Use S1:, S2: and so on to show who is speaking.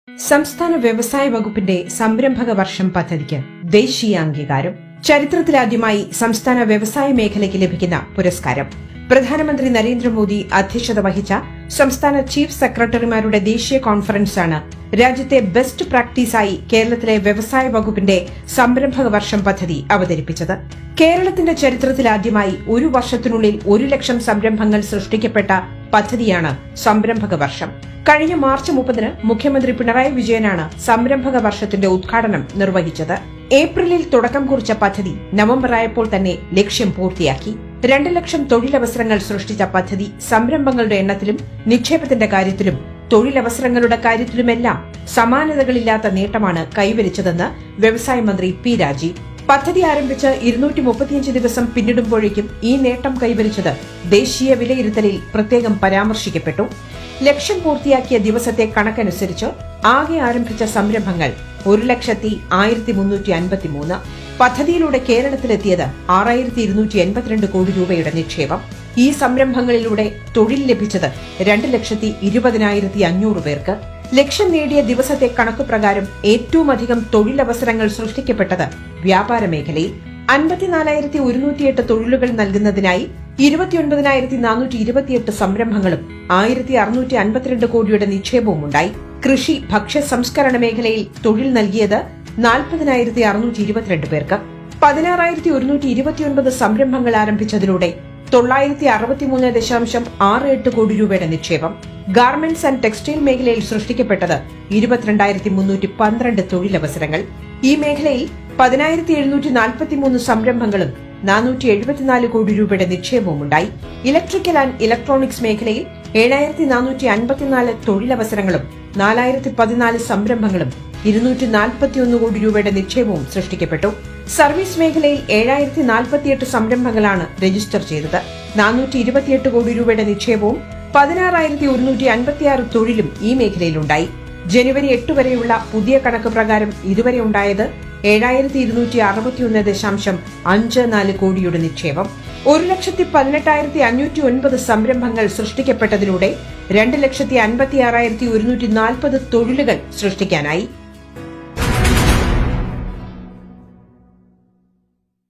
S1: സംസ്ഥാന വ്യവസായ വകുപ്പിന്റെ സംരംഭക വർഷം പദ്ധതിക്ക് ദേശീയ അംഗീകാരം ചരിത്രത്തിലാദ്യമായി സംസ്ഥാന വ്യവസായ മേഖലയ്ക്ക് ലഭിക്കുന്ന പുരസ്കാരം പ്രധാനമന്ത്രി നരേന്ദ്രമോദി അധ്യക്ഷത വഹിച്ച സംസ്ഥാന ചീഫ് സെക്രട്ടറിമാരുടെ ദേശീയ കോൺഫറൻസാണ് രാജ്യത്തെ ബെസ്റ്റ് പ്രാക്ടീസായി കേരളത്തിലെ വ്യവസായ വകുപ്പിന്റെ സംരംഭക വർഷം പദ്ധതി അവതരിപ്പിച്ചത് കേരളത്തിന്റെ ചരിത്രത്തിലാദ്യമായി ഒരു വർഷത്തിനുള്ളിൽ ഒരു ലക്ഷം സംരംഭങ്ങൾ സൃഷ്ടിക്കപ്പെട്ട പദ്ധതിയാണ് സംരംഭക വർഷം കഴിഞ്ഞ മാർച്ച് മുപ്പതിന് മുഖ്യമന്ത്രി പിണറായി വിജയനാണ് സംരംഭക വർഷത്തിന്റെ ഉദ്ഘാടനം നിർവഹിച്ചത് ഏപ്രിലിൽ തുടക്കം കുറിച്ച പദ്ധതി നവംബർ ആയപ്പോൾ തന്നെ ലക്ഷ്യം പൂർത്തിയാക്കി രണ്ട് ലക്ഷം തൊഴിലവസരങ്ങൾ സൃഷ്ടിച്ച പദ്ധതി സംരംഭങ്ങളുടെ എണ്ണത്തിലും നിക്ഷേപത്തിന്റെ കാര്യത്തിലും തൊഴിലവസരങ്ങളുടെ കാര്യത്തിലുമെല്ലാം സമാനതകളില്ലാത്ത നേട്ടമാണ് കൈവരിച്ചതെന്ന് വ്യവസായ മന്ത്രി പി രാജീവ് പദ്ധതി ആരംഭിച്ച് ഇരുന്നൂറ്റി മുപ്പത്തിയഞ്ച് ദിവസം പിന്നിടുമ്പോഴേക്കും ഈ നേട്ടം കൈവരിച്ചത് ദേശീയ വിലയിരുത്തലിൽ പ്രത്യേകം പരാമർശിക്കപ്പെട്ടു ലക്ഷ്യം പൂർത്തിയാക്കിയ ദിവസത്തെ കണക്കനുസരിച്ച് ആകെ ആരംഭിച്ച സംരംഭങ്ങൾ ഒരു ലക്ഷത്തി ആയിരത്തി മുന്നൂറ്റി അൻപത്തിമൂന്ന് പദ്ധതിയിലൂടെ കേരളത്തിലെത്തിയത് ആറായിരത്തി ഇരുന്നൂറ്റി എൺപത്തിരണ്ട് കോടി രൂപയുടെ നിക്ഷേപം ഈ സംരംഭങ്ങളിലൂടെ തൊഴിൽ ലഭിച്ചത് രണ്ട് ലക്ഷത്തി ഇരുപതിനായിരത്തി അഞ്ഞൂറ് പേർക്ക് ലക്ഷ്യം നേടിയ ദിവസത്തെ കണക്കുപ്രകാരം ഏറ്റവും അധികം തൊഴിലവസരങ്ങൾ സൃഷ്ടിക്കപ്പെട്ടത് വ്യാപാര മേഖലയിൽ അൻപത്തിനാലായിരത്തി ഒരുന്നൂറ്റിയെട്ട് തൊഴിലുകൾ നൽകുന്നതിനായി ഇരുപത്തിയൊൻപതിനായിരത്തി നാനൂറ്റി ഇരുപത്തിയെട്ട് സംരംഭങ്ങളും ആയിരത്തി അറുന്നൂറ്റി അൻപത്തിരണ്ട് കോടിയുടെ നിക്ഷേപവും ഉണ്ടായി കൃഷി ഭക്ഷ്യ സംസ്കരണ മേഖലയിൽ തൊഴിൽ നൽകിയത് നാൽപ്പതിനായിരത്തി അറുന്നൂറ്റി ഇരുപത്തിരണ്ട് പേർക്ക് പതിനാറായിരത്തി ഒരുന്നൂറ്റി ഇരുപത്തിയൊൻപത് സംരംഭങ്ങൾ ആരംഭിച്ചതിലൂടെ തൊള്ളായിരത്തി അറുപത്തിമൂന്ന് ദശാംശം ആറ് എട്ട് കോടി രൂപയുടെ നിക്ഷേപം ഗാർമെന്റ്സ് ആൻഡ് ടെക്സ്റ്റൈൽ മേഖലയിൽ സൃഷ്ടിക്കപ്പെട്ടത് ഇരുപത്തിരണ്ടായിരത്തി മുന്നൂറ്റി പന്ത്രണ്ട് തൊഴിലവസരങ്ങൾ ഈ മേഖലയിൽ പതിനായിരത്തി എഴുന്നൂറ്റി നാൽപ്പത്തിമൂന്ന് സംരംഭങ്ങളും നാനൂറ്റി എഴുപത്തിനാല് കോടി രൂപയുടെ നിക്ഷേപവും ഉണ്ടായി ഇലക്ട്രിക്കൽ ആൻഡ് ഇലക്ട്രോണിക്സ് മേഖലയിൽ ഏഴായിരത്തി നാനൂറ്റി അൻപത്തിനാല് തൊഴിലവസരങ്ങളും നാലായിരത്തി പതിനാല് സംരംഭങ്ങളും ഇരുന്നൂറ്റി നാൽപ്പത്തിയൊന്ന് കോടി രൂപയുടെ നിക്ഷേപവും സൃഷ്ടിക്കപ്പെട്ടു സർവീസ് മേഖലയിൽ ഏഴായിരത്തി നാൽപ്പത്തിയെട്ട് സംരംഭങ്ങളാണ് രജിസ്റ്റർ ചെയ്തത് നാനൂറ്റി ഇരുപത്തിയെട്ട് കോടി രൂപയുടെ നിക്ഷേപവും പതിനാറായിരത്തി ഒരുന്നൂറ്റി അൻപത്തിയാറ് തൊഴിലും ഈ മേഖലയിലുണ്ടായി ജനുവരി എട്ട് വരെയുള്ള പുതിയ കണക്ക് പ്രകാരം ഇതുവരെ ഉണ്ടായത് ഏഴായിരത്തി ഇരുന്നൂറ്റി അറുപത്തിയൊന്ന് ദശാംശം അഞ്ച് നാല് കോടിയുടെ നിക്ഷേപം ഒരു ലക്ഷത്തി പതിനെട്ടായിരത്തി അഞ്ഞൂറ്റി ഒൻപത് സംരംഭങ്ങൾ സൃഷ്ടിക്കപ്പെട്ടതിലൂടെ രണ്ട് ലക്ഷത്തി അൻപത്തി ആറായിരത്തി ഒരുന്നൂറ്റി നാൽപ്പത് തൊഴിലുകൾ സൃഷ്ടിക്കാനായി